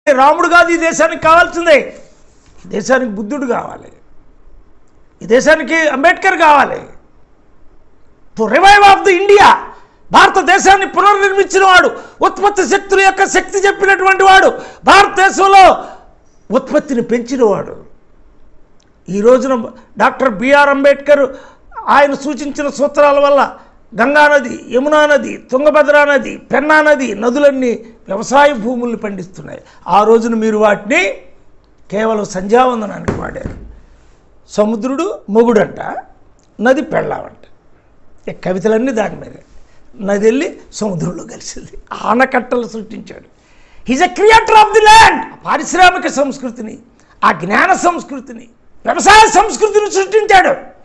రాముడు కాదు ఈ దేశానికి కావాల్సిందే ఈ దేశానికి బుద్ధుడు కావాలి ఈ దేశానికి అంబేద్కర్ కావాలి to revive of the India భారతదేశాన్ని పునర్నిర్మించిన వాడు ఉత్పత్తి శక్తుల యొక్క శక్తి చెప్పినటువంటి వాడు భారతదేశంలో ఉత్పత్తిని పెంచినవాడు ఈ రోజున డాక్టర్ బిఆర్ అంబేద్కర్ ఆయన సూచించిన సూత్రాల వల్ల గంగా నది యమునా నది తుంగభద్రా నది పెన్నా నది నదులన్నీ వ్యవసాయ భూముల్ని పండిస్తున్నాయి ఆ రోజున మీరు వాటిని కేవలం సంధ్యావందనానికి వాడారు సముద్రుడు మొగుడంట నది పెళ్ళామంట ఈ కవితలన్నీ దాని మీదే నది వెళ్ళి సముద్రంలో కలిసింది ఆనకట్టలు సృష్టించాడు is a creator of the land పారిశ్రామిక సంస్కృతిని ఆ జ్ఞాన సంస్కృతిని వ్యవసాయ సంస్కృతిని సృష్టించాడు